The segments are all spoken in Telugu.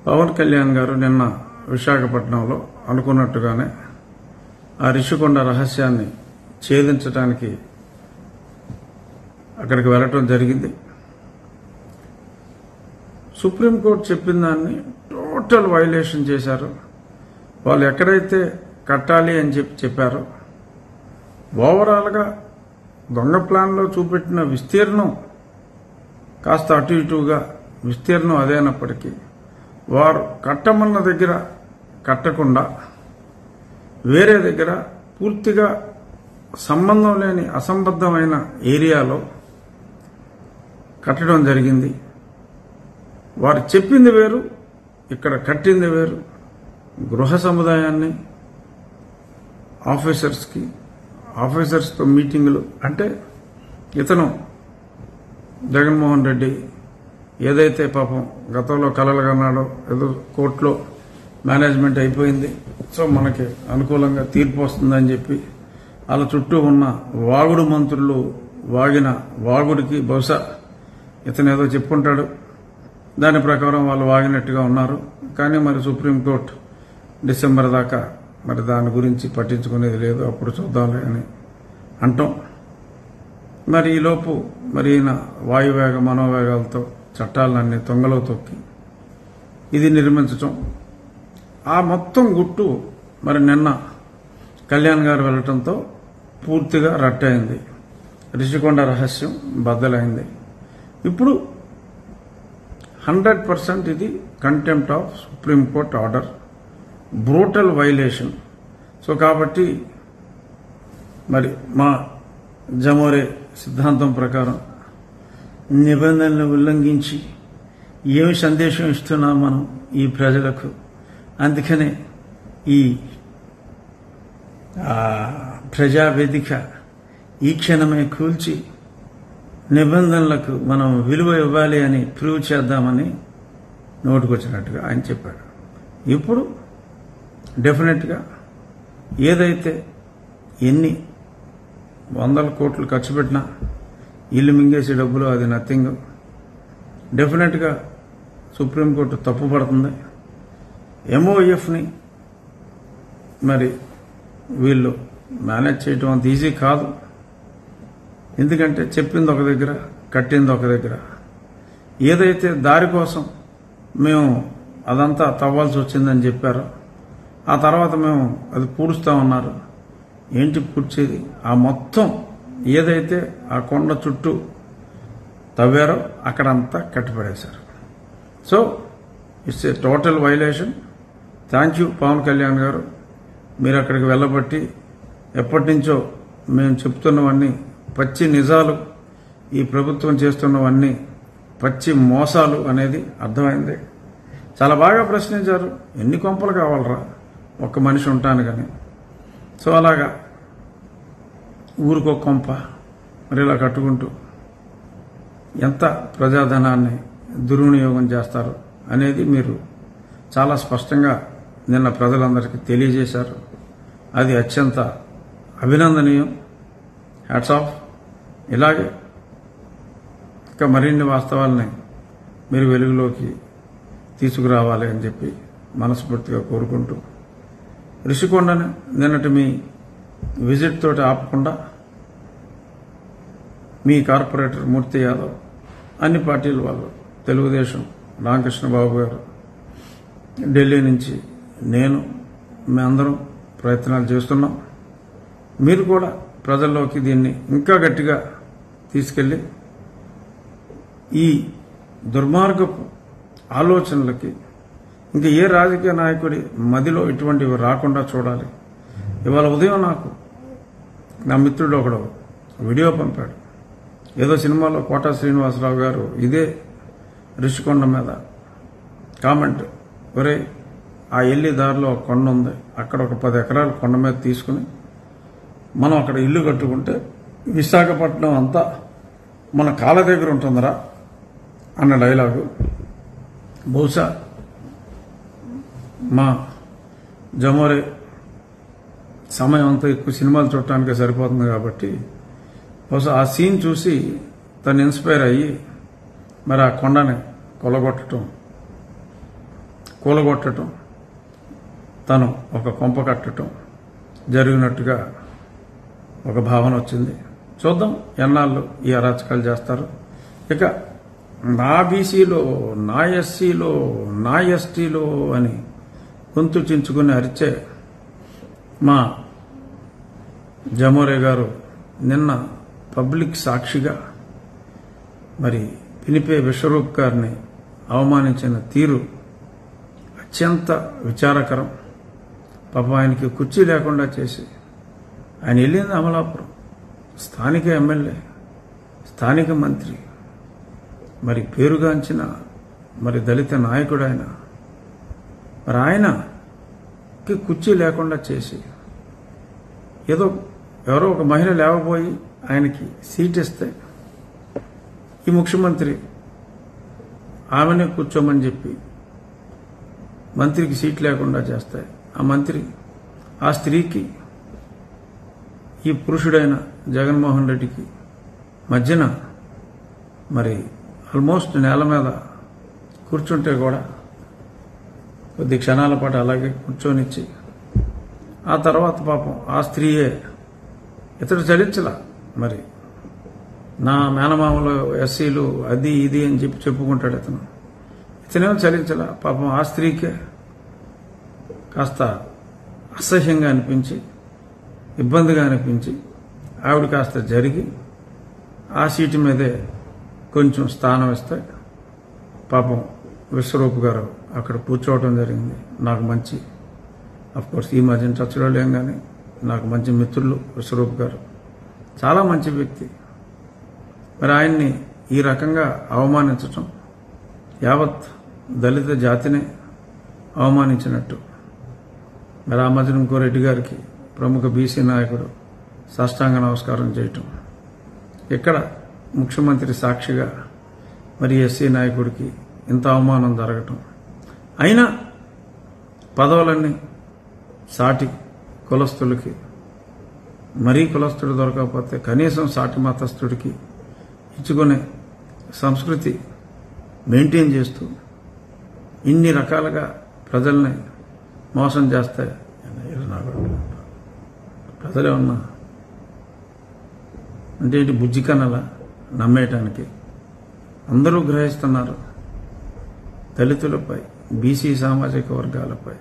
పవన్ కళ్యాణ్ గారు నిన్న విశాఖపట్నంలో అనుకున్నట్టుగానే ఆ రిషికొండ రహస్యాన్ని ఛేదించడానికి అక్కడికి వెళ్ళటం జరిగింది సుప్రీంకోర్టు చెప్పిన దాన్ని టోటల్ వైలేషన్ చేశారు వాళ్ళు ఎక్కడైతే కట్టాలి అని చెప్పి చెప్పారో ఓవరాల్గా దొంగ ప్లాన్లో చూపెట్టిన విస్తీర్ణం కాస్త అటు ఇటుగా విస్తీర్ణం అదేనప్పటికీ వారు కట్టమన్న దగ్గర కట్టకుండా వేరే దగ్గర పూర్తిగా సంబంధం లేని అసంబద్ధమైన ఏరియాలో కట్టడం జరిగింది వారు చెప్పింది వేరు ఇక్కడ కట్టింది వేరు గృహ సముదాయాన్ని ఆఫీసర్స్కి ఆఫీసర్స్తో మీటింగులు అంటే ఇతను జగన్మోహన్ రెడ్డి ఏదైతే పాపం గతంలో కలలు కన్నాడో ఏదో కోర్టులో మేనేజ్మెంట్ అయిపోయింది సో మనకి అనుకూలంగా తీర్పు వస్తుందని చెప్పి వాళ్ళ చుట్టూ ఉన్న వాగుడు మంత్రులు వాగిన వాగుడికి బహుశా ఇతను ఏదో చెప్పుంటాడు దాని ప్రకారం వాళ్ళు వాగినట్టుగా ఉన్నారు కానీ మరి సుప్రీంకోర్టు డిసెంబర్ దాకా మరి దాని గురించి పట్టించుకునేది లేదు అప్పుడు చూద్దాంలే అని అంటాం మరి ఈలోపు మరి ఈయన వాయువేగ మనోవేగాలతో చట్టాలన్నీ తొంగలో తొక్కి ఇది నిర్మించటం ఆ మొత్తం గుట్టు మరి నిన్న కళ్యాణ్ గారు వెళ్ళటంతో పూర్తిగా రట్టయింది రిషికొండ రహస్యం బద్దలైంది ఇప్పుడు హండ్రెడ్ పర్సెంట్ ఇది contempt of supreme court order brutal violation so కాబట్టి మరి మా జమోరే సిద్ధాంతం ప్రకారం నిబంధనలు ఉల్లంఘించి ఏమి సందేశం ఇస్తున్నాం మనం ఈ ప్రజలకు అందుకనే ఈ ఆ, ప్రజావేదిక ఈ క్షణమే కూల్చి నిబంధనలకు మనం విలువ ఇవ్వాలి అని ప్రూవ్ చేద్దామని నోటుకొచ్చినట్టుగా ఆయన చెప్పాడు ఇప్పుడు డెఫినెట్గా ఏదైతే ఎన్ని వందల కోట్లు ఖర్చు పెట్టినా ఇల్లు మింగేసే డబ్బులు అది నథింగ్ డెఫినెట్గా సుప్రీంకోర్టు తప్పు పడుతుంది ఎంఓఎఫ్ని మరి వీళ్ళు మేనేజ్ చేయటం అంత ఈజీ కాదు ఎందుకంటే చెప్పింది ఒక దగ్గర కట్టింది ఒక దగ్గర ఏదైతే దారి కోసం మేము అదంతా తవ్వాల్సి వచ్చిందని చెప్పారో ఆ తర్వాత మేము అది పూడుస్తామన్నారు ఏంటి పూడ్చేది ఆ మొత్తం ఏదైతే ఆ కొండ చుట్టూ తవ్వారో అక్కడంతా కట్టిపడేశారు so it's a total violation thank you Pawan Kalyan garu మీరు అక్కడికి వెళ్ళబట్టి ఎప్పటి నుంచో మేము చెప్తున్నవన్నీ పచ్చి నిజాలు ఈ ప్రభుత్వం చేస్తున్నవన్నీ పచ్చి మోసాలు అనేది అర్థమైంది చాలా బాగా ప్రశ్నించారు ఎన్ని కొంపలు కావాలరా ఒక్క మనిషి ఉంటాను కానీ సో అలాగా ఊరికో కొంప మరి ఇలా కట్టుకుంటూ ఎంత ప్రజాధనాన్ని దుర్వినియోగం చేస్తారు అనేది మీరు చాలా స్పష్టంగా నిన్న ప్రజలందరికీ తెలియజేశారు అది అత్యంత అభినందనీయం హ్యాట్స్ ఆఫ్ ఇలాగే ఇంకా మరిన్ని వాస్తవాలని మీరు వెలుగులోకి తీసుకురావాలి అని చెప్పి మనస్ఫూర్తిగా కోరుకుంటూ రిషికొండని నిన్నటి మీ విజిట్ తోటి ఆపకుండా మీ కార్పొరేటర్ మూర్తి యాదవ్ అన్ని పార్టీల వాళ్ళు తెలుగుదేశం రామకృష్ణ బాబు గారు ఢిల్లీ నుంచి నేను మేమందరం ప్రయత్నాలు చేస్తున్నాం మీరు కూడా ప్రజల్లోకి దీన్ని ఇంకా గట్టిగా తీసుకెళ్లి ఈ దుర్మార్గపు ఆలోచనలకి ఇంకా ఏ రాజకీయ నాయకుడి మదిలో ఇటువంటివి రాకుండా చూడాలి ఇవాళ ఉదయం నాకు నా మిత్రుడు ఒకడు వీడియో పంపాడు ఏదో సినిమాలో కోటా శ్రీనివాసరావు గారు ఇదే రిషికొండ మీద కామెంట్ ఒరే ఆ ఎల్లి దారిలో ఒక కొండ ఉంది అక్కడ ఒక పది ఎకరాల కొండ మీద తీసుకుని మనం అక్కడ ఇల్లు కట్టుకుంటే విశాఖపట్నం అంతా మన కాళ్ళ దగ్గర ఉంటుందిరా అన్న డైలాగు బహుశా మా జమోరే సమయం అంతా ఎక్కువ సినిమాలు చూడటానికి సరిపోతుంది కాబట్టి బహుశా ఆ సీన్ చూసి తను ఇన్స్పైర్ అయ్యి మరి ఆ కొండని కొలగొట్టడం కూలగొట్టడం తను ఒక కొంప కట్టడం జరిగినట్టుగా ఒక భావన వచ్చింది చూద్దాం ఎన్నాళ్ళు ఈ అరాచకాలు చేస్తారు ఇక నా బీసీలో నా ఎస్సీలో నా ఎస్టీలో అని గొంతు చించుకుని అరిచే మా జమోరే గారు నిన్న పబ్లిక్ సాక్షిగా మరి పినిపే విశ్వరూప్ గారిని అవమానించిన తీరు అత్యంత విచారకరం పాపం ఆయనకి కుర్చీ లేకుండా చేసి ఆయన వెళ్ళింది అమలాపురం స్థానిక ఎమ్మెల్యే స్థానిక మంత్రి మరి పేరుగాంచిన మరి దళిత నాయకుడు ఆయన మరి ఆయనకి కుర్చీ లేకుండా చేసి ఏదో ఎవరో ఒక మహిళ లేవబోయి ఆయనకి సీట్ ఇస్తే ఈ ముఖ్యమంత్రి ఆమెనే కూర్చోమని చెప్పి మంత్రికి సీట్ లేకుండా చేస్తాయి ఆ మంత్రి ఆ స్త్రీకి ఈ పురుషుడైన జగన్మోహన్ రెడ్డికి మధ్యన మరి ఆల్మోస్ట్ నేల మీద కూర్చుంటే కూడా కొద్ది క్షణాల పాటు అలాగే కూర్చొనిచ్చి ఆ తర్వాత పాపం ఆ స్త్రీయే ఇతడు చలించలా మరి నా మేనమామలు ఎస్సీలు అది ఇది అని చెప్పి చెప్పుకుంటాడు ఇతను ఇతనేమో చలించలా పాపం ఆ స్త్రీకే కాస్త అసహ్యంగా అనిపించి ఇబ్బందిగా అనిపించి ఆవిడ కాస్త జరిగి ఆ సీటు మీదే కొంచెం స్థానం ఇస్తే పాపం విశ్వరూప్ గారు అక్కడ కూర్చోవడం జరిగింది నాకు మంచి కోర్స్ ఈ మధ్యన టచ్లో లేం కానీ నాకు మంచి మిత్రులు విశ్వరూప్ గారు చాలా మంచి వ్యక్తి మరి ఆయన్ని ఈ రకంగా అవమానించటం యావత్ దళిత జాతినే అవమానించినట్టు మరి ఆ మధ్యన ఇంకో రెడ్డి గారికి ప్రముఖ బీసీ నాయకుడు సాష్టాంగ నమస్కారం చేయటం ఇక్కడ ముఖ్యమంత్రి సాక్షిగా మరి ఎస్సీ నాయకుడికి ఇంత అవమానం జరగటం అయినా పదవులన్నీ సాటి కులస్తులకి మరీ కులస్తుడు దొరకకపోతే కనీసం సాటి మతస్థుడికి ఇచ్చుకునే సంస్కృతి మెయింటైన్ చేస్తూ ఇన్ని రకాలుగా ప్రజల్ని మోసం చేస్తే ప్రజలే ఉన్నా అంటే ఇటు బుజ్జి కన్నల నమ్మేయటానికి అందరూ గ్రహిస్తున్నారు దళితులపై బీసీ సామాజిక వర్గాలపై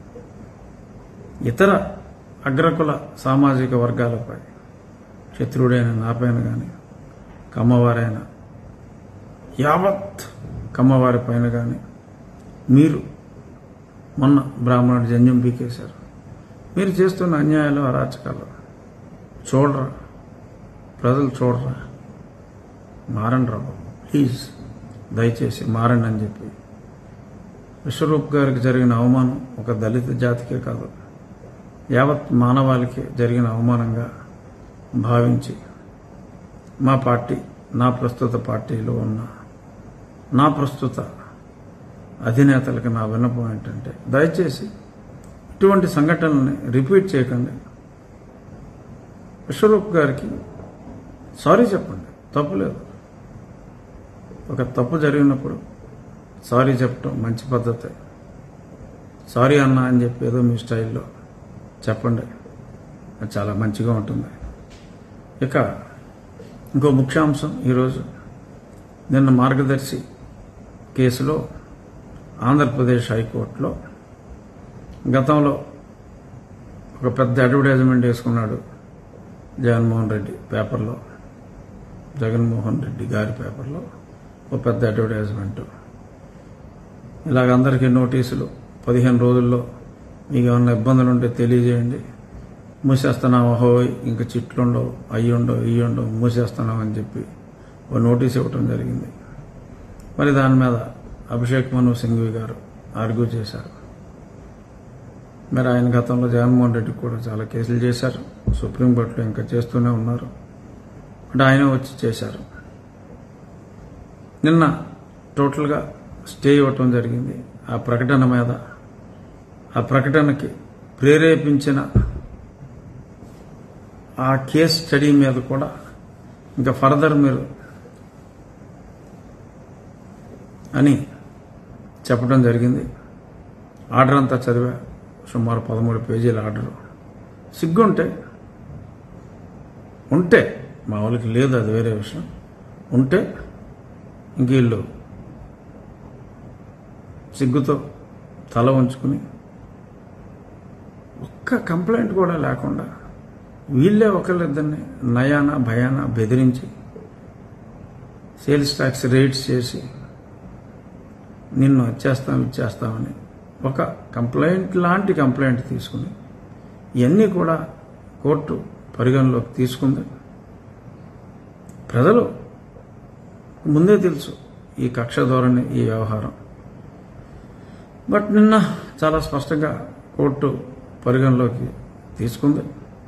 ఇతర అగ్రకుల సామాజిక వర్గాలపై శత్రుడైన నాపైన కానీ కమ్మవారైన యావత్ కమ్మవారి పైన కానీ మీరు మొన్న బ్రాహ్మణుడు జంజం పీకేశారు మీరు చేస్తున్న అన్యాయాలు అరాచకాలు చూడరా ప్రజలు చూడరా మారండి రా బాబు. ప్లీజ్ దయచేసి మారండి అని చెప్పి విశ్వరూప్ గారికి జరిగిన అవమానం ఒక దళిత జాతికే కాదు యావత్ మానవాళికి జరిగిన అవమానంగా భావించి మా పార్టీ నా ప్రస్తుత పార్టీలో ఉన్న నా ప్రస్తుత అధినేతలకు నా విన్నపం ఏంటంటే దయచేసి ఇటువంటి సంఘటనల్ని రిపీట్ చేయకండి విశ్వరూప్ గారికి సారీ చెప్పండి తప్పులేదు ఒక తప్పు జరిగినప్పుడు సారీ చెప్పడం మంచి పద్ధతే సారీ అన్నా అని చెప్పి ఏదో మీ స్టైల్లో చెప్పండి అది చాలా మంచిగా ఉంటుంది ఇక ఇంకో ముఖ్యాంశం ఈరోజు నిన్న మార్గదర్శి కేసులో ఆంధ్రప్రదేశ్ హైకోర్టులో గతంలో ఒక పెద్ద అడ్వర్టైజ్మెంట్ వేసుకున్నాడు జగన్మోహన్ రెడ్డి పేపర్లో జగన్మోహన్ రెడ్డి గారి పేపర్లో ఒక పెద్ద అడ్వర్టైజ్మెంట్ ఇలాగ అందరికీ నోటీసులు పదిహేను రోజుల్లో మీకు ఏమన్నా ఇబ్బందులు ఉంటే తెలియజేయండి మూసేస్తున్నాం అహోయ్ ఇంకా చిట్లుండవు అయ్యి ఉండవు ఇవి ఉండవు మూసేస్తున్నాం అని చెప్పి ఓ నోటీస్ ఇవ్వటం జరిగింది మరి దాని మీద అభిషేక్ మను సింఘ్వి గారు ఆర్గ్యూ చేశారు మరి ఆయన గతంలో జగన్మోహన్ రెడ్డి కూడా చాలా కేసులు చేశారు సుప్రీంకోర్టులో ఇంకా చేస్తూనే ఉన్నారు అంటే ఆయన వచ్చి చేశారు నిన్న టోటల్గా స్టే ఇవ్వటం జరిగింది ఆ ప్రకటన మీద ఆ ప్రకటనకి ప్రేరేపించిన ఆ కేస్ స్టడీ మీద కూడా ఇంకా ఫర్దర్ మీరు అని చెప్పడం జరిగింది ఆర్డర్ అంతా చదివా సుమారు పదమూడు పేజీల ఆర్డర్ సిగ్గుంటే ఉంటే మా వాళ్ళకి లేదు అది వేరే విషయం ఉంటే ఇంక వీళ్ళు సిగ్గుతో తల ఉంచుకుని ఒక్క కంప్లైంట్ కూడా లేకుండా వీళ్ళే ఒకళ్ళిద్దరిని నయాన భయాన బెదిరించి సేల్స్ ట్యాక్స్ రేట్స్ చేసి నిన్ను వచ్చేస్తాం ఇచ్చేస్తామని ఒక కంప్లైంట్ లాంటి కంప్లైంట్ తీసుకుని ఇవన్నీ కూడా కోర్టు పరిగణలోకి తీసుకుంది ప్రజలు ముందే తెలుసు ఈ కక్ష ధోరణి ఈ వ్యవహారం బట్ నిన్న చాలా స్పష్టంగా కోర్టు పరిగణలోకి తీసుకుంది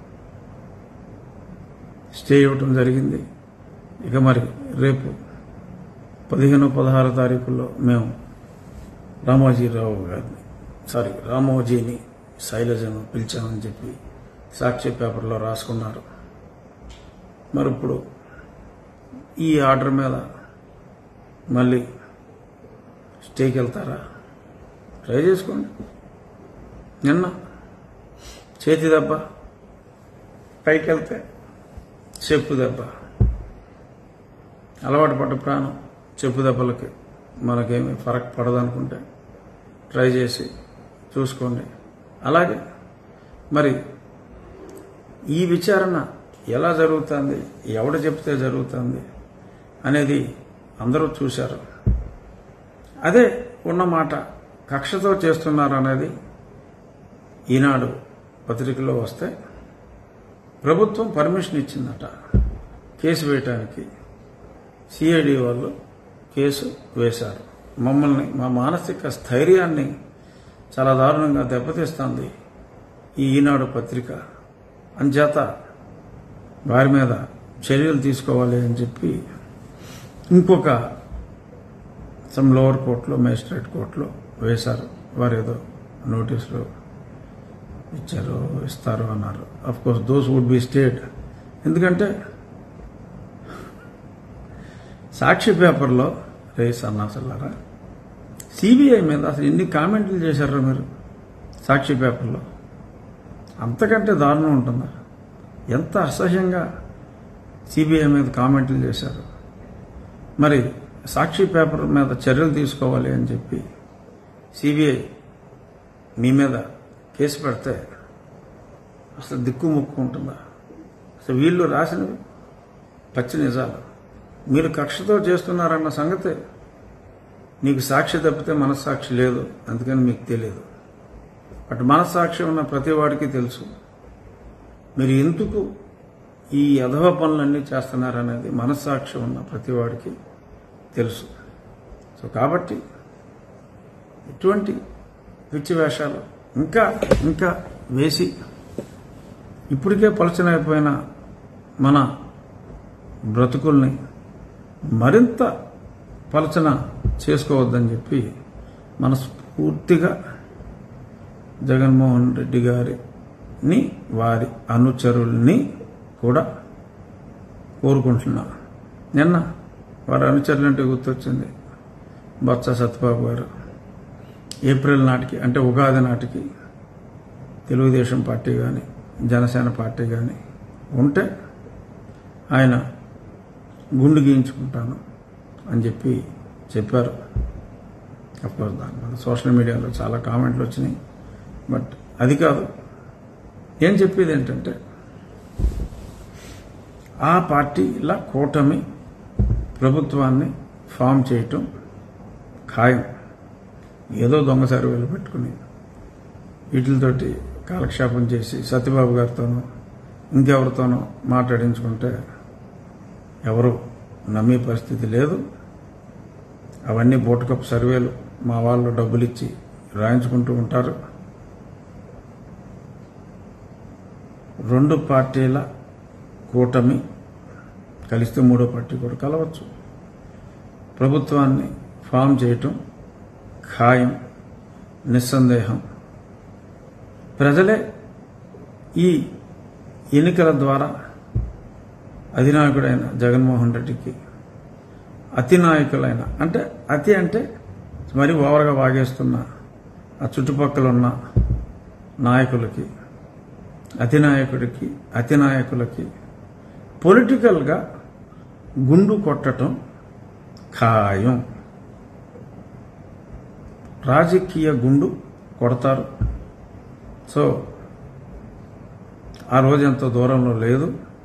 స్టే ఇవ్వటం జరిగింది ఇక మరి రేపు పదిహేను పదహారు తారీఖుల్లో మేము రామోజీరావు గారిని సారీ రామోజీని శైలజను పిలిచామని చెప్పి సాక్షి పేపర్లో రాసుకున్నారు మరి ఇప్పుడు ఈ ఆర్డర్ మీద మళ్ళీ స్టేకి వెళ్తారా ట్రై చేసుకోండి నిన్న చేతి దెబ్బ పైకి వెళ్తే చెప్పు దెబ్బ అలవాటు పడ్డ ప్రాణం చెప్పు దెబ్బలకి మనకేమీ ఫరక్ పడదనుకుంటే ట్రై చేసి చూసుకోండి అలాగే మరి ఈ విచారణ ఎలా జరుగుతుంది ఎవడు చెప్తే జరుగుతుంది అనేది అందరూ చూశారు అదే ఉన్న మాట కక్షతో చేస్తున్నారు అనేది ఈనాడు పత్రికలో వస్తే ప్రభుత్వం పర్మిషన్ ఇచ్చిందట కేసు వేయటానికి సిఐడి వాళ్ళు కేసు వేశారు మమ్మల్ని మా మానసిక స్థైర్యాన్ని చాలా దారుణంగా దెబ్బతీస్తుంది ఈ ఈనాడు పత్రిక అంచేత వారి మీద చర్యలు తీసుకోవాలి అని చెప్పి ఇంకొక సమ్ లోవర్ కోర్టులో మేజిస్ట్రేట్ కోర్టులో వేశారు వారు ఏదో నోటీసులు ఇచ్చారు ఇస్తారు అన్నారు of course those would be state ఎందుకంటే సాక్షి పేపర్లో రే సన్నాసులారా సిబిఐ మీద అసలు ఎన్ని కామెంట్లు చేశారా మీరు సాక్షి పేపర్లో అంతకంటే దారుణం ఉంటుందా ఎంత అసహ్యంగా సిబిఐ మీద కామెంట్లు చేశారు మరి సాక్షి పేపర్ మీద చర్యలు తీసుకోవాలి అని చెప్పి సిబిఐ మీ మీద కేసు పెడితే అసలు దిక్కు ముక్కు ఉంటుందా అసలు వీళ్ళు రాసినవి పచ్చి నిజాలు మీరు కక్షతో చేస్తున్నారన్న సంగతి నీకు సాక్షి తప్పితే మనస్సాక్షి లేదు అందుకని మీకు తెలియదు బట్ మనస్సాక్షి ఉన్న ప్రతి వాడికి తెలుసు మీరు ఎందుకు ఈ అధవ పనులన్నీ చేస్తున్నారనేది మనస్సాక్షి ఉన్న ప్రతి వాడికి తెలుసు సో కాబట్టి ఇటువంటి పిచ్చి వేషాలు ఇంకా ఇంకా వేసి ఇప్పటికే పలచనైపోయిన మన బ్రతుకుల్ని మరింత పలచన చేసుకోవద్దని చెప్పి మనస్ఫూర్తిగా జగన్మోహన్ రెడ్డి గారిని వారి అనుచరుల్ని కూడా కోరుకుంటున్నా నిన్న వారి అనుచరులంటే గుర్తొచ్చింది బొత్స సత్యబాబు గారు ఏప్రిల్ నాటికి అంటే ఉగాది నాటికి తెలుగుదేశం పార్టీ కానీ జనసేన పార్టీ కానీ ఉంటే ఆయన గుండు గీయించుకుంటాను అని చెప్పి చెప్పారు అఫ్కోర్స్ దాని మీద సోషల్ మీడియాలో చాలా కామెంట్లు వచ్చినాయి బట్ అది కాదు ఏం చెప్పేది ఏంటంటే ఆ పార్టీల కూటమి ప్రభుత్వాన్ని ఫామ్ చేయటం ఖాయం ఏదో దొంగ సర్వేలు పెట్టుకుని వీటితోటి కాలక్షేపం చేసి సత్యబాబు గారితోనో ఇంకెవరితోనో మాట్లాడించుకుంటే ఎవరు నమ్మే పరిస్థితి లేదు అవన్నీ బోటుకప్ సర్వేలు మా వాళ్ళు డబ్బులు ఇచ్చి రాయించుకుంటూ ఉంటారు రెండు పార్టీల కూటమి కలిస్తే మూడో పార్టీ కూడా కలవచ్చు ప్రభుత్వాన్ని ఫామ్ చేయటం ఖాయం నిస్సందేహం ప్రజలే ఈ ఎన్నికల ద్వారా అధినాయకుడైన జగన్మోహన్ రెడ్డికి అతి నాయకులైన అంటే అతి అంటే మరి ఓవర్గా వాగేస్తున్న ఆ చుట్టుపక్కల ఉన్న నాయకులకి అధినాయకుడికి అతినాయకులకి పొలిటికల్గా గుండు కొట్టడం ఖాయం రాజకీయ గుండు కొడతారు సో ఆ రోజు ఎంతో దూరంలో లేదు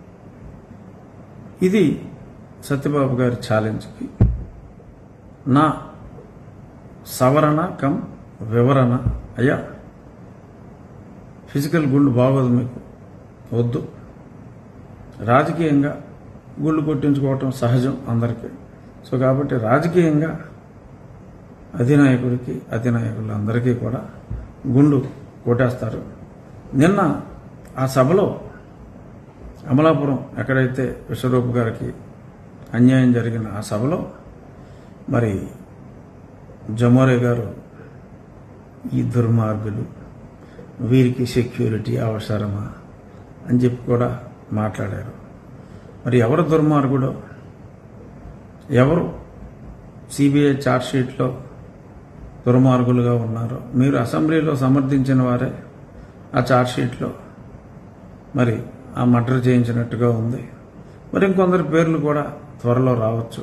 ఇది సత్యబాబు గారి ఛాలెంజ్కి నా సవరణ కమ్ వివరణ అయ్యా ఫిజికల్ గుండు బాగోదు మీకు వద్దు రాజకీయంగా గుళ్ళు కొట్టించుకోవటం సహజం అందరికీ సో కాబట్టి రాజకీయంగా అధినాయకుడికి అధినాయకులందరికీ కూడా గుండు కొట్టేస్తారు నిన్న ఆ సభలో అమలాపురం ఎక్కడైతే విశ్వరూప్ గారికి అన్యాయం జరిగిన ఆ సభలో మరి జమోరే గారు ఈ దుర్మార్గులు వీరికి సెక్యూరిటీ అవసరమా అని చెప్పి కూడా మాట్లాడారు మరి ఎవరు దుర్మార్గుడో ఎవరు సిబిఐ ఛార్జ్షీట్లో దుర్మార్గులుగా ఉన్నారో మీరు అసెంబ్లీలో సమర్థించిన వారే ఆ ఛార్జ్షీట్లో మరి ఆ మర్డర్ చేయించినట్టుగా ఉంది మరి ఇంకొందరి పేర్లు కూడా త్వరలో రావచ్చు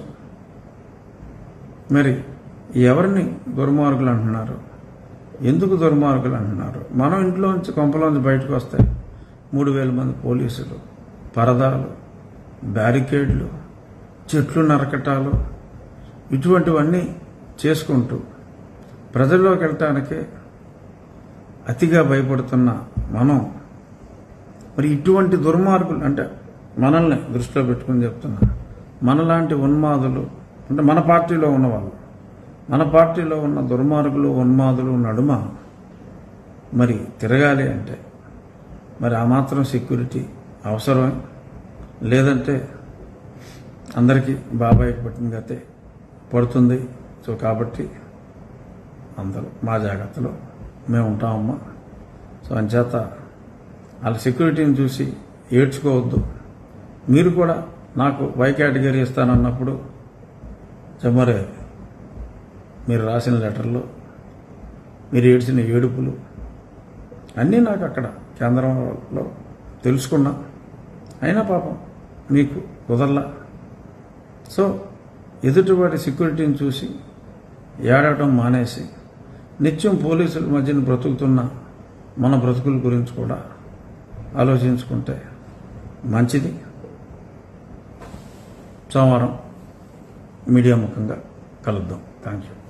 మరి ఎవరిని దుర్మార్గులు అంటున్నారు ఎందుకు దుర్మార్గులు అంటున్నారు మనం ఇంట్లోంచి కొంపలోంచి బయటకు వస్తే మూడు వేల మంది పోలీసులు పరదాలు బ్యారికేడ్లు చెట్లు నరకటాలు ఇటువంటివన్నీ చేసుకుంటూ ప్రజల్లోకి వెళ్ళటానికి అతిగా భయపడుతున్న మనం మరి ఇటువంటి దుర్మార్గులు అంటే మనల్ని దృష్టిలో పెట్టుకుని చెప్తున్నా మనలాంటి ఉన్మాదులు అంటే మన పార్టీలో ఉన్నవాళ్ళు మన పార్టీలో ఉన్న దుర్మార్గులు ఉన్మాదులు నడుమ మరి తిరగాలి అంటే మరి ఆ మాత్రం సెక్యూరిటీ అవసరమే లేదంటే అందరికీ బాబాయ్కి పట్టిన గతే పడుతుంది సో కాబట్టి అందరూ మా జాగ్రత్తలో మేము ఉంటామమ్మా సో అంచేత వాళ్ళ సెక్యూరిటీని చూసి ఏడ్చుకోవద్దు మీరు కూడా నాకు వై కేటగిరీ ఇస్తానన్నప్పుడు చెమ్మరే మీరు రాసిన లెటర్లు మీరు ఏడ్చిన ఏడుపులు అన్నీ నాకు అక్కడ కేంద్రంలో తెలుసుకున్నా అయినా పాపం మీకు కుదరలా సో ఎదుటివాడి సెక్యూరిటీని చూసి ఏడవటం మానేసి నిత్యం పోలీసుల మధ్యన బ్రతుకుతున్న మన బ్రతుకుల గురించి కూడా ఆలోచించుకుంటే మంచిది సోమవారం మీడియా ముఖంగా కలుద్దాం థ్యాంక్ యూ